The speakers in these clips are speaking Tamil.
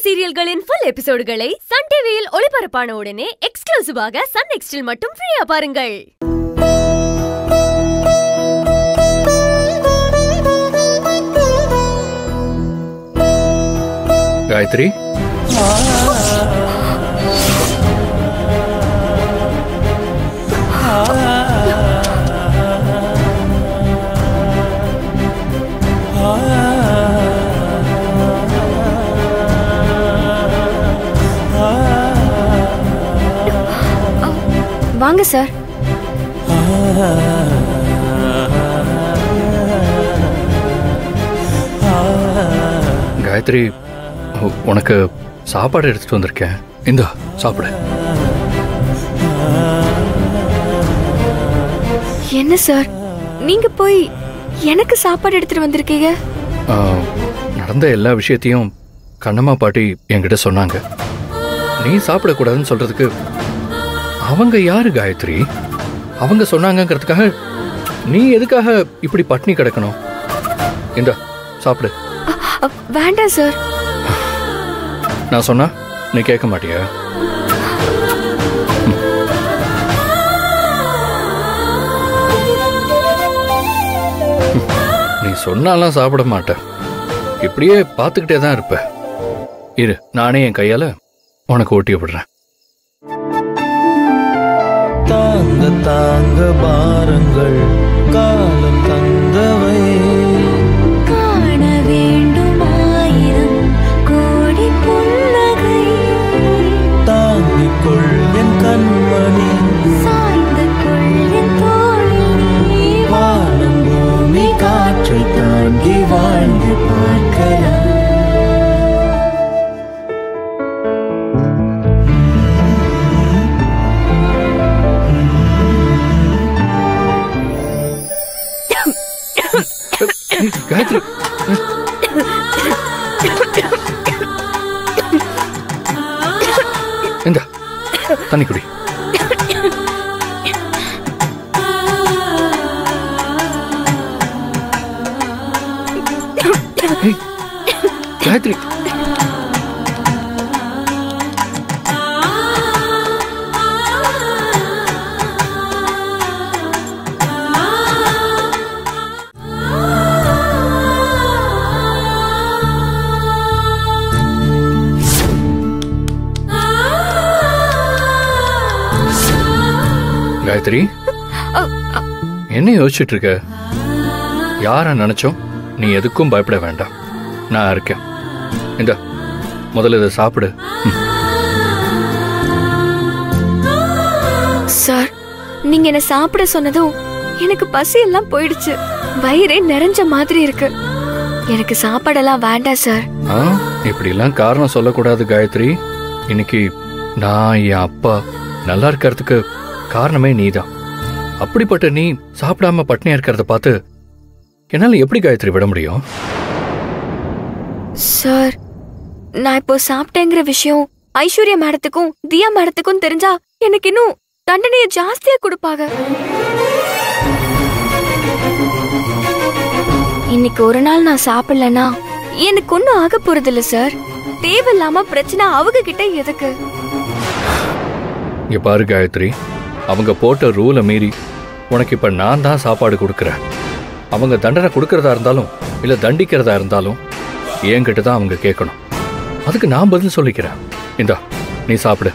சீரியல்களின் ஃபுல் எபிசோடுகளை சன் டிவியில் ஒளிபரப்பான உடனே எக்ஸ்க்ளூசிவாக சன் நெக்ஸ்டில் மட்டும் ஃப்ரீயா பாருங்கள் காயத்ரி வாங்க சார் காயத்ரி உ- உனக்கு சாப்பாடு எடுத்துட்டு வந்திருக்கேன் இந்தா சாப்பிடு என்ன சார் நீங்க போய் எனக்கு சாப்பாடு எடுத்துட்டு வந்திருக்கீங்க ஆ, நடந்த எல்லா விஷயத்தையும் கண்ணம்மா பாட்டி என்கிட்ட சொன்னாங்க நீ சாப்பிடக்கூடாதுன்னு சொல்றதுக்கு அவங்க யாரு காயத்ரி அவங்க சொன்னாங்கங்கிறதுக்காக நீ எதுக்காக இப்படி பட்னி கிடக்கணும் இந்தா சாப்பிடு அ, அ, வேண்டாம் சார் நான் சொன்னா நீ கேட்க மாட்டியா ம். ம். நீ சொன்னாலாம் சாப்பிட மாட்ட இப்படியே பார்த்துக்கிட்டே தான் இருப்ப இரு நானே என் கையால உனக்கு ஊட்டி விடுறேன் தாங்க தாங்க பாரங்கள் காலம் தந்தவை காண வேண்டும் ஆயிரம் கோடி புன்னகை தாங்கிக் கொள் என் கண்மணி சாய்ந்து கொள்ளின் தோழில் வானம் பூமி காற்றை தாண்டி வாழ்ந்து பார்க்கலாம் காயத்ரி இந்த தண்ணி குடி ஏய், காயத்ரி காயத்ரி என்ன யோசிச்சுட்டு இருக்க யார நினைச்சோம் நீ எதுக்கும் பயப்பட வேண்டாம் நான் இருக்கேன் இந்த முதல்ல இதை சாப்பிடு ம். சார் நீங்க என்ன சாப்பிட சொன்னதும் எனக்கு பசி எல்லாம் போயிடுச்சு வயிறே நிறைஞ்ச மாதிரி இருக்கு எனக்கு சாப்பாடெல்லாம் வேண்டாம் சார் ஆ இப்படிலாம் காரணம் சொல்லக்கூடாது காயத்ரி இன்னைக்கு நான் என் அப்பா நல்லா இருக்கிறதுக்கு காரணமே நீதான் அப்படிப்பட்ட நீ சாப்பிடாம பட்னியா இருக்கிறத பார்த்து என்னால எப்படி காயத்ரி விட முடியும் சார் நான் இப்போ சாப்பிட்டேங்கிற விஷயம் ஐஸ்வர்யா மேடத்துக்கும் தியா மேடத்துக்கும் தெரிஞ்சா எனக்கு இன்னும் தண்டனையை ஜாஸ்தியா கொடுப்பாங்க இன்னைக்கு ஒரு நாள் நான் சாப்பிடலனா எனக்கு ஒன்னும் ஆக போறது இல்ல சார் தேவையில்லாம பிரச்சனை அவங்க கிட்ட எதுக்கு இங்க பாரு காயத்ரி அவங்க போட்ட ரூலை மீறி உனக்கு இப்ப நான் தான் சாப்பாடு கொடுக்கறேன் அவங்க தண்டனை கொடுக்கறதா இருந்தாலும் இல்ல தண்டிக்கிறதா இருந்தாலும் என்கிட்ட தான் அவங்க கேட்கணும் அதுக்கு நான் பதில் சொல்லிக்கிறேன் இந்தா நீ சாப்பிடு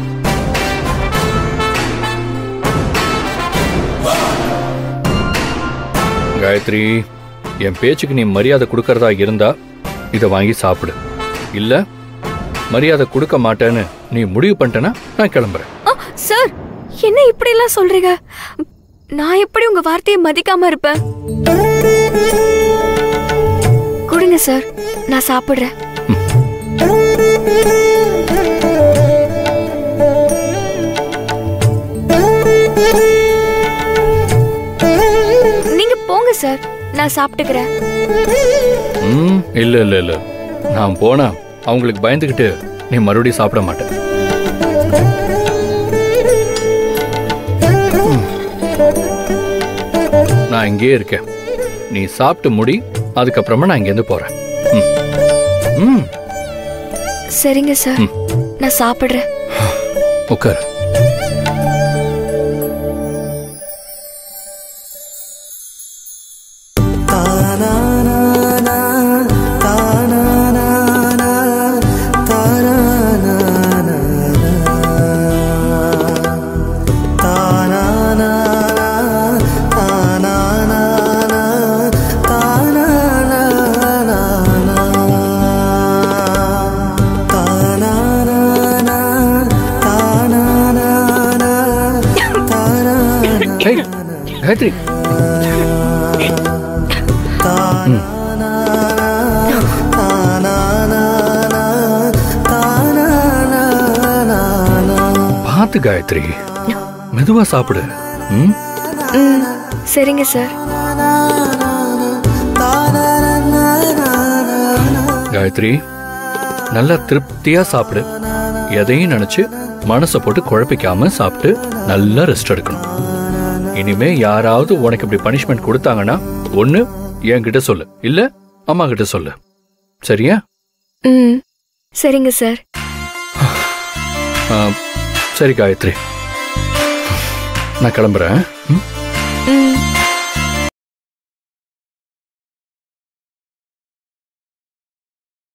காயத்ரி என் பேச்சுக்கு நீ மரியாதை கொடுக்கறதா இருந்தா இதை வாங்கி சாப்பிடு இல்ல மரியாதை கொடுக்க மாட்டேன்னு நீ முடிவு பண்ணிட்டேன்னா நான் கிளம்புறேன் ஆ, சார் என்ன இப்படி எல்லாம் சொல்றீங்க நான் எப்படி உங்க வார்த்தையை மதிக்காம இருப்பேன் கொடுங்க சார் நான் சாப்பிடுறேன் நீங்க போங்க சார் நான் சாப்பிட்டுக்கிறேன் ம் இல்ல இல்ல இல்ல நான் போனா அவங்களுக்கு பயந்துகிட்டு நீ மறுபடியும் சாப்பிட மாட்டேன் ம். நான் இங்கேயே இருக்கேன் நீ சாப்பிட்டு முடி அதுக்கப்புறமா நான் இங்கேருந்து போறேன் ம். ம் சரிங்க சார் நான் சாப்பிடுறேன் உட்கார் ஏய், காயத்ரி பார்த்து காயத்ரி மெதுவா சாப்பிடு ம் ம் சரிங்க சார் காயத்ரி நல்லா திருப்தியா சாப்பிடு எதையும் நினைச்சு மனசை போட்டு குழப்பிக்காம சாப்பிட்டு நல்லா ரெஸ்ட் எடுக்கணும் இனிமே யாராவது உனக்கு இப்படி பனிஷ்மெண்ட் கொடுத்தாங்கன்னா ஒண்ணு என்கிட்ட சொல்லு இல்ல அம்மா கிட்ட சொல்லு சரியா ம் சரிங்க சார் ஆ, சரி காயத்ரி நான் கிளம்புறேன் ம் ம்